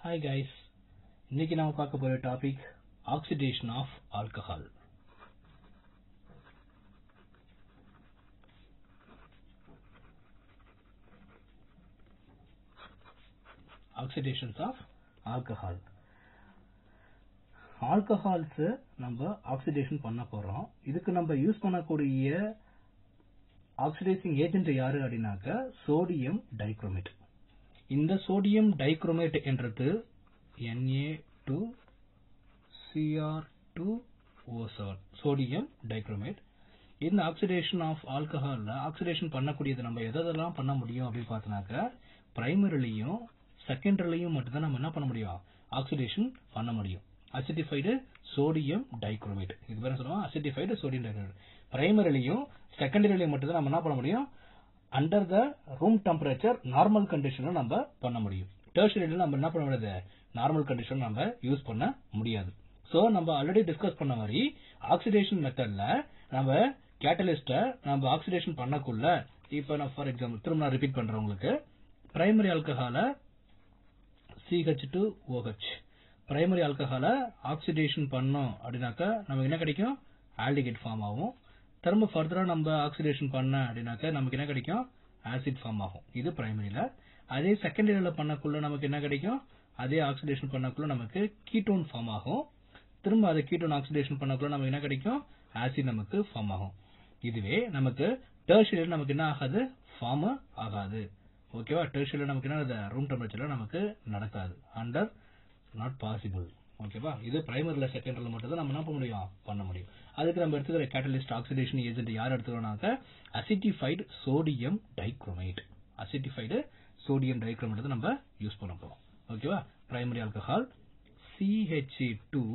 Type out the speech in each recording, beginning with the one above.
hi guys இன்னைக்கு நாம பார்க்க போற topic oxidation of alcohol oxidations of alcohol alcohols நம்ம ஆக்சிடேஷன் பண்ண போறோம் இதுக்கு நம்ம யூஸ் பண்ணக்கூடிய ஆக்சிடைசிங் ஏஜென்ட் யாரு அப்படின்னாக்க சோடியம் டைக்ரோமேட் இந்த சோடியம் டைக்ரோமேட் என்றது Na2 Cr2O7 சோடியம் டைக்ரோமேட் இந்த ஆக்சிடேஷன் ஆஃப் ஆல்கஹால்ல ஆக்சிடேஷன் பண்ணக்கூடியது நம்ம எதெல்லாம் பண்ண முடியும் அப்படின்னு பார்த்தோம்னாக்க பிரைமரிலையும் செகண்டரிலையும் மட்டும்தான் நம்ம என்ன பண்ண முடியும் ஆக்சிடேஷன் பண்ண முடியும் அசிட்டிஃபைடு சோடியம் டைக்ரோமேட் இது பேர் சொல்லுவோம் அசிட்டிஃபைடு சோடியம் டைக்ரோமேட் பிரைமரிலையும் செகண்டரிலையும் மட்டும்தான் நம்ம என்ன பண்ண முடியும் under the room temperature normal கண்டிஷன்ல நம்ம பண்ண முடியும் டெர்ஷரியில நம்ம என்ன பண்ண முடியாது நார்மல் கண்டிஷன் நம்ம யூஸ் பண்ண முடியாது சோ நம்ம ஆல்ரெடி டிஸ்கஸ் பண்ண மாதிரி ஆக்சிடேஷன் மெத்தட்ல நம்ம கேட்டலிஸ்ட நம்ம ஆக்சிடேஷன் பண்ணக்குள்ள இப்ப நான் ஃபார் எக்ஸாம்பிள் திரும்ப நான் ரிப்பீட் பண்றேன் உங்களுக்கு பிரைமரி ஆல்கஹால CH2OH பிரைமரி ஆல்கஹால ஆக்சிடேஷன் பண்ணோம் அப்படின்னாக்கா நமக்கு என்ன கிடைக்கும் ஆல்டிகேட் ஃபார்ம் ஆகும் திரும்ப ஃபர்தரா நம்ம ஆக்சிடேஷன் பண்ண அப்படின்னாக்க நமக்கு என்ன கிடைக்கும் ஆசிட் ஃபார்ம் ஆகும் இது பிரைமரியில அதே செகண்டரியில பண்ணக்குள்ள நமக்கு என்ன கிடைக்கும் அதே ஆக்சிடேஷன் பண்ணக்குள்ள நமக்கு கீட்டோன் ஃபார்ம் ஆகும் திரும்ப அதை கீட்டோன் ஆக்சிடேஷன் பண்ணக்குள்ள நமக்கு என்ன கிடைக்கும் ஆசிட் நமக்கு ஃபார்ம் ஆகும் இதுவே நமக்கு டெர்ஷரியில நமக்கு என்ன ஆகாது ஃபார்ம் ஆகாது ஓகேவா டெர்ஷரியில நமக்கு என்ன ரூம் டெம்பரேச்சர்ல நமக்கு நடக்காது அண்டர் நாட் பாசிபிள் ஓகேவா இது பிரைமரில செகண்டரில மட்டும் தான் நம்ம என்ன பண்ண முடியும் பண்ண முடியும் அதுக்கு நம்ம எடுத்துக்கிற கேட்டலிஸ்ட் ஆக்சிடேஷன் ஏஜென்ட் யார் எடுத்துக்கிறோம்னாக்க acidified sodium dichromate acidified sodium dichromate தான் நம்ம யூஸ் பண்ண போறோம் ஓகேவா பிரைமரி ஆல்கஹால் CH2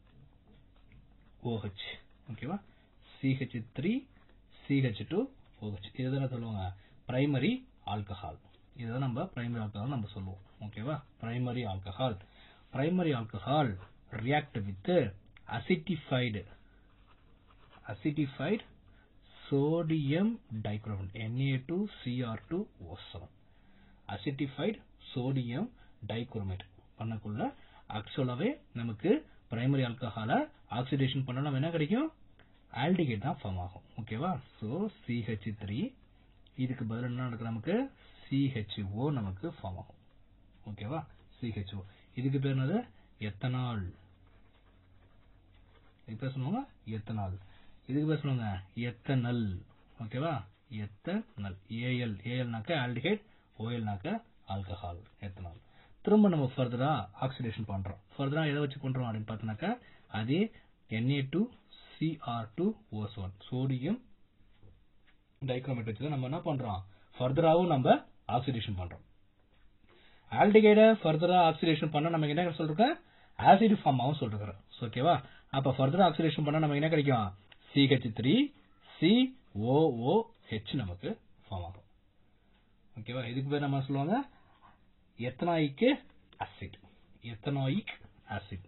OH ஓகேவா CH3 CH2 OH இதுதான் சொல்லுவாங்க பிரைமரி ஆல்கஹால் இதுதான் நம்ம பிரைமரி ஆல்கஹால் நம்ம சொல்லுவோம் ஓகேவா primary alcohol primary alcohol react with acidified acidified sodium dichromate Na2Cr2O7 acidified sodium dichromate பண்ணக்குள்ள ஆக்சுவலாவே நமக்கு பிரைமரி ஆல்கஹால ஆக்சிடேஷன் பண்ணா நம்ம என்ன கிடைக்கும் ஆல்டிகேட் தான் ஃபார்ம் ஆகும் ஓகேவா சோ CH3 இதுக்கு பதில் என்ன நடக்கும் நமக்கு CHO நமக்கு ஃபார்ம் ஆகும் ஓகேவா CHO இதுக்கு பேர் என்னது எத்தனால் இது பேர் சொல்லுவாங்க எத்தனால் இதுக்கு பேர் சொல்லுவாங்க எத்தனல் ஓகேவா எத்தனல் ஏஎல் ஏஎல்னாக்க ஆல்டிஹைட் ஓஎல்னாக்க ஆல்கஹால் எத்தனால் திரும்ப நம்ம ஃபர்தரா ஆக்சிடேஷன் பண்றோம் ஃபர்தரா எதை வச்சு பண்றோம் அப்படின்னு பார்த்தோம்னாக்க அதே Na2 Cr2O7 சோடியம் டைக்ரோமேட் வச்சு நம்ம என்ன பண்றோம் ஃபர்தராவும் நம்ம ஆக்சிடேஷன் பண்றோம் ஆல்டிகைட ஃபர்தரா ஆக்சிடேஷன் பண்ண நமக்கு என்ன சொல்றோம் ஆசிட் ஃபார்ம் ஆகும் சொல்றோம் ஓகேவா அப்ப ஃபர்தரா ஆக்சிடேஷன் பண்ண நமக்கு என்ன கிடைக்கும் CH3 COOH நமக்கு ஃபார்ம் ஆகும் ஓகேவா இதுக்கு பேர் நம்ம சொல்லுவாங்க ethanoic acid ethanoic acid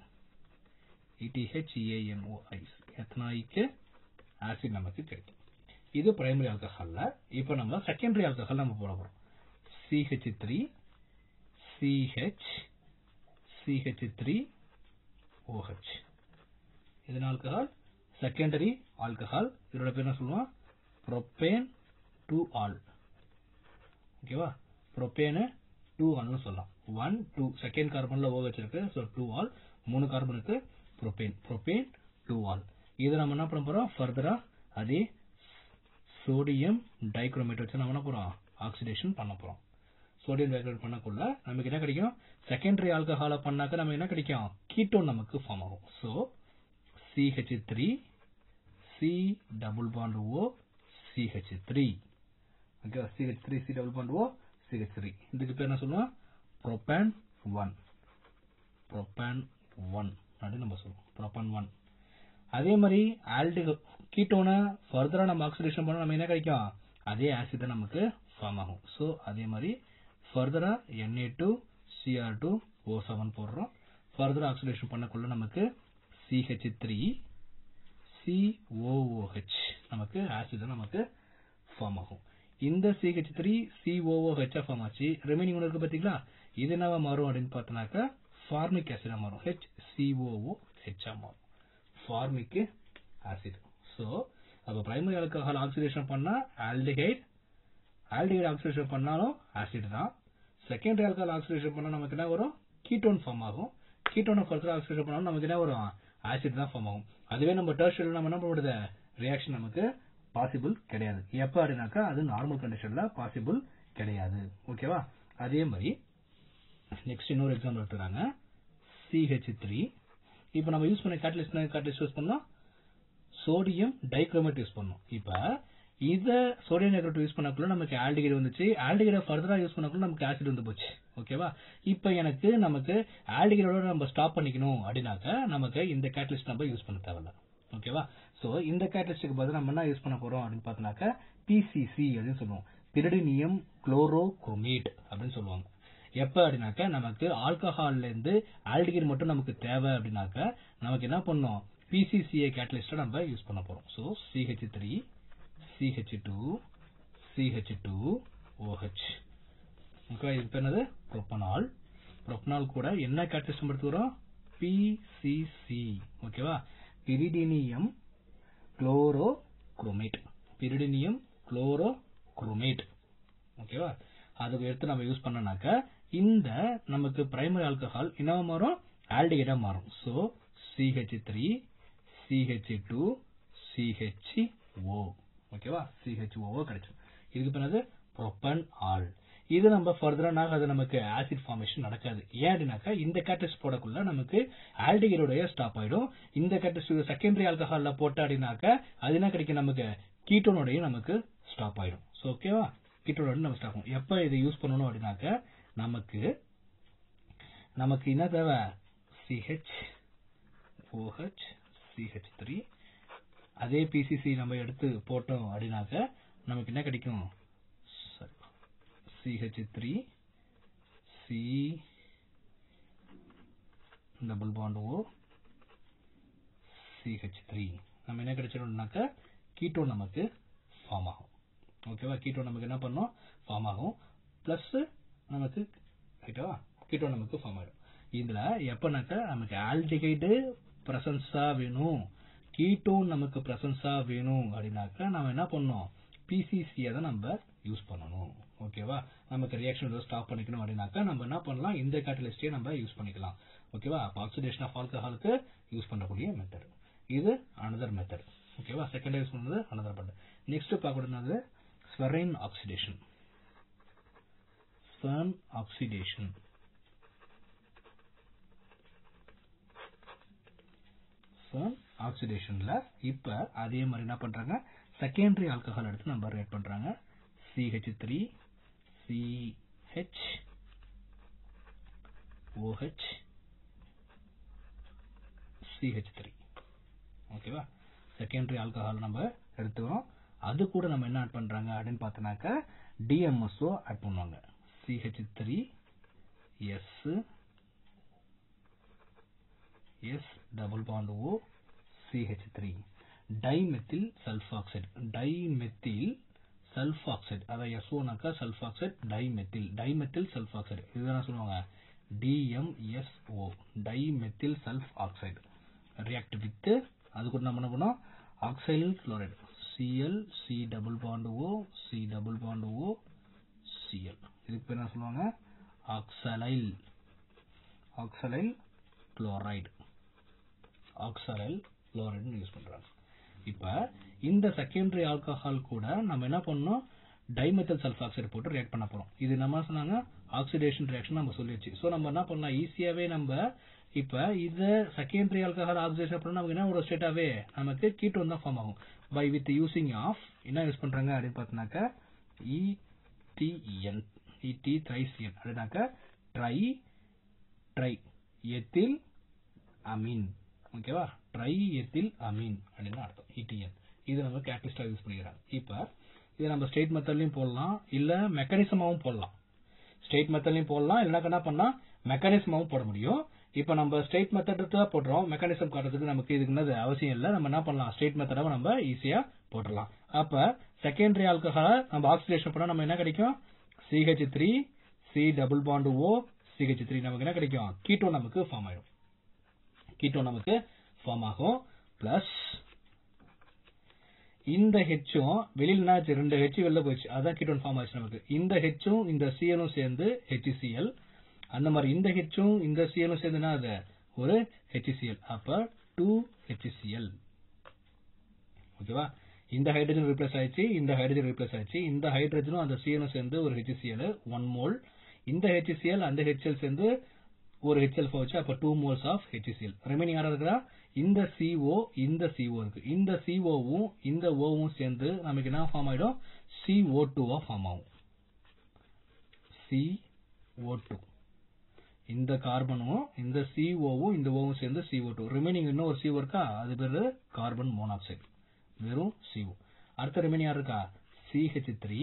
ETHANOI ethanoic acid நமக்கு கிடைக்கும் இது பிரைமரி ஆல்கஹால்ல இப்போ நம்ம செகண்டரி ஆல்கஹால் நம்ம போட போறோம் CH3 CH CH3 OH இது ஆல்கஹால் செகண்டரி ஆல்கஹால் இதோட பேர் என்ன சொல்லுவோம் ப்ரோபேன் டூ ஆல் ஓகேவா ப்ரோபேனு டூ ஆல்னு சொல்லலாம் ஒன் டூ செகண்ட் கார்பன்ல ஓ வச்சிருக்கு ஸோ டூ ஆல் மூணு கார்பனுக்கு ப்ரோபேன் ப்ரோபேன் டூ ஆல் இதை நம்ம என்ன பண்ண போறோம் ஃபர்தரா அதே சோடியம் டைக்ரோமேட் வச்சு நம்ம என்ன போறோம் ஆக்சிடேஷன் பண்ண போறோம் சோடியம் டைக்ரோமேட் பண்ணக்குள்ள நமக்கு என்ன கிடைக்கும் செகண்டரி ஆல்கஹால பண்ணாக்க நம்ம என்ன கிடைக்கும் கீட்டோன் நமக்கு ஃபார்ம் ஆகும் so CH3 C double bond O CH3 okay CH3 C double bond O CH3 இதுக்கு பேர் என்ன சொல்லுவோம் ப்ரோபான் 1 ப்ரோபான் 1 அப்படின்னு நம்ம சொல்லுவோம் ப்ரோபான் 1 அதே மாதிரி ஆல்டி கீட்டோனை ஃபர்தரா நம்ம ஆக்சிடேஷன் பண்ணா நம்ம என்ன கிடைக்கும் அதே ஆசிட் நமக்கு ஃபார்ம் ஆகும் ஸோ அதே மாதிரி ஃபர்தரா Na2 Cr2 O7 போடுறோம் ஃபர்தரா ஆக்சிடேஷன் பண்ணக்குள்ள நமக்கு CH3 COOH நமக்கு ஆசிட் நமக்கு ஃபார்ம் ஆகும் இந்த CH3 COOH ஃபார்ம் ஆச்சு ரிமைனிங் ஒன்று இருக்கு பாத்தீங்களா இது என்னவா மாறும் அப்படின்னு பார்த்தோம்னாக்கா ஃபார்மிக் ஆசிடா மாறும் ஹெச் சிஓஓ ஹெச்சா மாறும் ஃபார்மிக் ஆசிட் ஸோ அப்போ பிரைமரி ஆல்கஹால் ஆக்சிடேஷன் பண்ணா ஆல்டிஹைட் ஆல்டிஹைட் ஆக்சிடேஷன் பண்ணாலும் ஆசிட் தான் செகண்டரி ஆல்கஹால் ஆக்சிடேஷன் பண்ணா நமக்கு என்ன வரும் கீட்டோன் ஃபார்ம் ஆகும் கீட்டோனை ஃபர்தர் ஆக்சிடேஷன் பண்ணாலும் நமக்கு என்ன வரும் ஆசிட் தான் ஃபார்ம் ஆகும் அதுவே நம்ம டெர்ஷியல் நம்ம என்ன பண்ணுறது ரியாக்ஷன் நமக்கு பாசிபிள் கிடையாது எப்போ அப்படின்னாக்கா அது நார்மல் கண்டிஷன்ல பாசிபிள் கிடையாது ஓகேவா அதே மாதிரி நெக்ஸ்ட் இன்னொரு எக்ஸாம்பிள் எடுத்துறாங்க சிஹெச் த்ரீ இப்போ நம்ம யூஸ் பண்ண கேட்டலிஸ்ட் கேட்டலிஸ்ட் யூஸ் பண்ணோம் சோடியம் டைக்ரோமேட் யூஸ் பண்ணோம் இப்போ இத சோடியம் நைட்ரேட் யூஸ் பண்ணக்குள்ள நமக்கு ஆல்டிகைட் வந்துச்சு ஆல்டிகைட ஃபர்தரா யூஸ் பண்ணக்குள்ள நமக்கு ஆசிட் வந்து போச்சு ஓகேவா இப்போ எனக்கு நமக்கு ஆல்டிகைடோட நம்ம ஸ்டாப் பண்ணிக்கணும் அப்படின்னாக்க நமக்கு இந்த கேட்டலிஸ்ட் நம்ம யூஸ் பண்ண தேவையில்ல ஓகேவா சோ இந்த கேட்டலிஸ்டுக்கு பதிலா நம்ம என்ன யூஸ் பண்ண போறோம் அப்படின்னு பார்த்தோம்னாக்க பிசிசி அப்படின்னு சொல்லுவோம் பிரிடினியம் குளோரோகுரோமேட் அப்படின்னு சொல்லுவாங்க எப்ப அப்படின்னாக்க நமக்கு ஆல்கஹால்ல இருந்து ஆல்டிகைட் மட்டும் நமக்கு தேவை அப்படின்னாக்க நமக்கு என்ன பண்ணோம் பிசிசிஏ கேட்டலிஸ்ட நம்ம யூஸ் பண்ண போறோம் so CH three CH two CH two OH okay இது பேர் என்னது ப்ரொப்பனால் ப்ரொப்பனால் கூட என்ன கேட்டலிஸ்ட் நம்ம எடுத்துக்கிறோம் பிசிசி ஓகேவா பிரிடினியம் குளோரோகுரோமேட் பிரிடினியம் குளோரோகுரோமேட் ஓகேவா அதுக்கு எடுத்து நம்ம யூஸ் பண்ணனாக்க இந்த நமக்கு பிரைமரி ஆல்கஹால் என்னவா மாறும் ஆல்டிகைடா மாறும் so CH three CH two CH O ஓகேவா சிஹெச் ஓ கிடைச்சிடும் இதுக்கு பிறகு ப்ரொப்பன் ஆல் இது நம்ம ஃபர்தரா அது நமக்கு ஆசிட் ஃபார்மேஷன் நடக்காது ஏன் அப்படின்னாக்கா இந்த கேட்டலிஸ்ட் போடக்குள்ள நமக்கு ஆல்டிகைடோடைய ஸ்டாப் ஆயிடும் இந்த கேட்டலிஸ்ட் செகண்டரி ஆல்கஹால்ல போட்ட அப்படின்னாக்க அது என்ன கிடைக்கும் நமக்கு கீட்டோனுடைய நமக்கு ஸ்டாப் ஆயிடும் ஸோ ஓகேவா கீட்டோனோட நம்ம ஸ்டாப் ஆகும் எப்ப இதை யூஸ் பண்ணணும் அப்படின்னாக்க நமக்கு நமக்கு என்ன தேவை சிஹெச் ஓஹெச் சிஹெச் த்ரீ அதே பிசிசி நம்ம எடுத்து போட்டோம் அப்படின்னாக்க நமக்கு என்ன கிடைக்கும் CH three C double bond O CH three நம்ம என்ன கிடைச்சிடும்னாக்க கீட்டோன் நமக்கு ஃபார்ம் ஆகும் ஓகேவா கீட்டோன் நமக்கு என்ன பண்ணும் ஃபார்ம் ஆகும் பிளஸ் நமக்கு ரைட்டா கீட்டோன் நமக்கு ஃபார்ம் ஆயிடும் இதுல எப்பனாக்க நமக்கு ஆல்டிகைடு பிரசன்ஸா வேணும் கீட்டோன் நமக்கு பிரசன்ஸா வேணும் அப்படின்னாக்க நம்ம என்ன பண்ணோம் பிசிசியை தான் நம்ம யூஸ் பண்ணணும் ஓகேவா நமக்கு ரியாக்ஷன் ஸ்டாப் பண்ணிக்கணும் அப்படின்னாக்கா நம்ம என்ன பண்ணலாம் இந்த கேட்டலிஸ்டே நம்ம யூஸ் பண்ணிக்கலாம் ஓகேவா ஆக்சிடேஷன் ஆஃப் ஆல்கஹாலுக்கு யூஸ் பண்ணக்கூடிய மெத்தட் இது அனதர் மெத்தட் ஓகேவா செகண்ட் யூஸ் பண்ணது அனதர் மெத்தட் நெக்ஸ்ட் பார்க்கக்கூடியது ஸ்வெரைன் ஆக்சிடேஷன் ஸ்வெர்ன் ஆக்சிடேஷன் ஸ்வெர்ன் ஆக்சிடேஷன்ல இப்ப அதே மாதிரி என்ன பண்றாங்க செகண்டரி ஆல்கஹால் எடுத்து நம்ம ரேட் பண்றாங்க CH three CH OH CH three ஓகேவா செகண்டரி ஆல்கஹால் நம்ம எடுத்துக்கிறோம் அது கூட நம்ம என்ன ஆட் பண்றாங்க அப்படின்னு பார்த்தோம்னாக்க டிஎம்எஸ்ஓ ஆட் பண்ணுவாங்க CH three S S double bond O CH three dimethyl sulfoxide dimethyl sulfoxide அதாவது எஸ்ஓனாக்கா சல்ஃபாக்சைடு டைமெத்தில் டைமெத்தில் சல்ஃபாக்சைடு இதுதான் சொல்லுவாங்க DMSO dimethyl sulfoxide react with அது கூட நம்ம என்ன பண்ணோம் oxalyl chloride CL C double bond O C double bond O CL இதுக்கு பேர் என்ன சொல்லுவாங்க oxalyl oxalyl chloride oxalyl chloride use பண்றாங்க இப்ப இந்த செகண்டரி ஆல்கஹால் கூட நம்ம என்ன பண்ணோம் டைமெத்தல் சல்ஃபாக்சைடு போட்டு ரியாக்ட் பண்ண போறோம் இது நம்ம சொன்னாங்க ஆக்சிடேஷன் ரியாக்ஷன் நம்ம சொல்லிடுச்சு சோ நம்ம என்ன பண்ணலாம் ஈஸியாவே நம்ம இப்ப இது செகண்டரி ஆல்கஹால் ஆக்சிடேஷன் பண்ணா நமக்கு என்ன ஒரு ஸ்டேட்டாவே நமக்கு கீட்டோன் தான் ஃபார்ம் ஆகும் பை வித் யூசிங் ஆஃப் என்ன யூஸ் பண்றாங்க அப்படின்னு பார்த்தோம்னாக்க இடிஎன் இடி த்ரைசியன் அப்படின்னாக்க ட்ரை ட்ரை எத்தில் அமீன் ஓகேவா ட்ரை எத்தில் அமீன் அப்படின்னு அர்த்தம் இடிஎன் இது நம்ம கேட்டலிஸ்டா யூஸ் பண்ணிக்கிறாங்க இப்ப இது நம்ம ஸ்டேட் மெத்தட்லயும் போடலாம் இல்ல மெக்கானிசமாவும் போடலாம் ஸ்டேட் மெத்தட்லயும் போடலாம் இல்லைன்னா என்ன பண்ணா மெக்கானிசமாவும் போட முடியும் இப்ப நம்ம ஸ்டேட் மெத்தட் தான் போடுறோம் மெக்கானிசம் காட்டுறதுக்கு நமக்கு இதுக்கு என்னது அவசியம் இல்லை நம்ம என்ன பண்ணலாம் ஸ்டேட் மெத்தடாக நம்ம ஈஸியா போட்டுடலாம் அப்ப செகண்டரி ஆல்கஹால நம்ம ஆக்சிடேஷன் பண்ணா நம்ம என்ன கிடைக்கும் CH three C double bond O CH three நமக்கு என்ன கிடைக்கும் கீட்டோன் நமக்கு ஃபார்ம் ஆயிடும் கீட்டோன் நமக்கு ஃபார்ம் ஆகும் பிளஸ் இந்த ஹெச்சும் வெளியில என்ன ஆச்சு ரெண்டு ஹெச் வெளில போயிடுச்சு அதான் கீட்டோன் ஃபார்ம் ஆச்சு நமக்கு இந்த ஹெச்சும் இந்த சிஎலும் சேர்ந்து HCl அந்த மாதிரி இந்த ஹெச்சும் இந்த சிஎலும் சேர்ந்து என்ன ஆகுது ஒரு HCl அப்ப டூ HCl ஓகேவா இந்த ஹைட்ரஜன் ரீப்ளேஸ் ஆயிடுச்சு இந்த ஹைட்ரஜன் ரீப்ளேஸ் ஆயிடுச்சு இந்த ஹைட்ரஜனும் அந்த சிஎலும் சேர்ந்து ஒரு HCl ஒன் மோல் இந்த HCl அந்த HCl சேர்ந்து ஒரு HCl வச்சு அப்ப two moles of HCl remaining யாரா இருக்கிறா இந்த CO இந்த CO இருக்கு இந்த COவும் இந்த ஓவும் சேர்ந்து நமக்கு என்ன ஃபார்ம் ஆயிடும் CO2 ஆ ஃபார்ம் ஆகும் CO2 இந்த கார்பனும் இந்த COவும் இந்த ஓவும் சேர்ந்து CO2 ரிமைனிங் இன்னும் ஒரு CO இருக்கா அது பேரு கார்பன் மோனாக்சைடு வெறும் CO அடுத்த ரிமைனிங் யார் இருக்கா CH3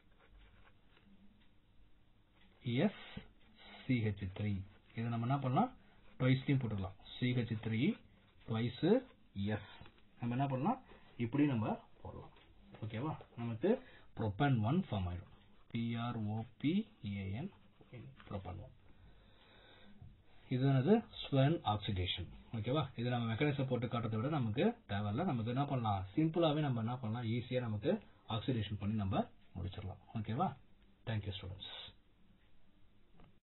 S CH3 இதை நம்ம என்ன பண்ணலாம் ட்வைஸ்லையும் போட்டுக்கலாம் CH3 ட்வைஸ் S நம்ம என்ன பண்ணலாம் இப்படி நம்ம போடலாம் ஓகேவா நமக்கு ப்ரோப்பான் ஒன் ஃபார்ம் ஆயிடும் PROPAN ப்ரோப்பான் ஒன் இதுதானது ஸ்வென் ஆக்சிடேஷன் ஓகேவா இது நம்ம மெக்கானிசம் போட்டு காட்டுறதை விட நமக்கு தேவையில்ல நமக்கு என்ன பண்ணலாம் சிம்பிளாவே நம்ம என்ன பண்ணலாம் ஈஸியா நமக்கு ஆக்சிடேஷன் பண்ணி நம்ம முடிச்சிடலாம் ஓகேவா தேங்க்யூ ஸ்டூடெண்ட்ஸ்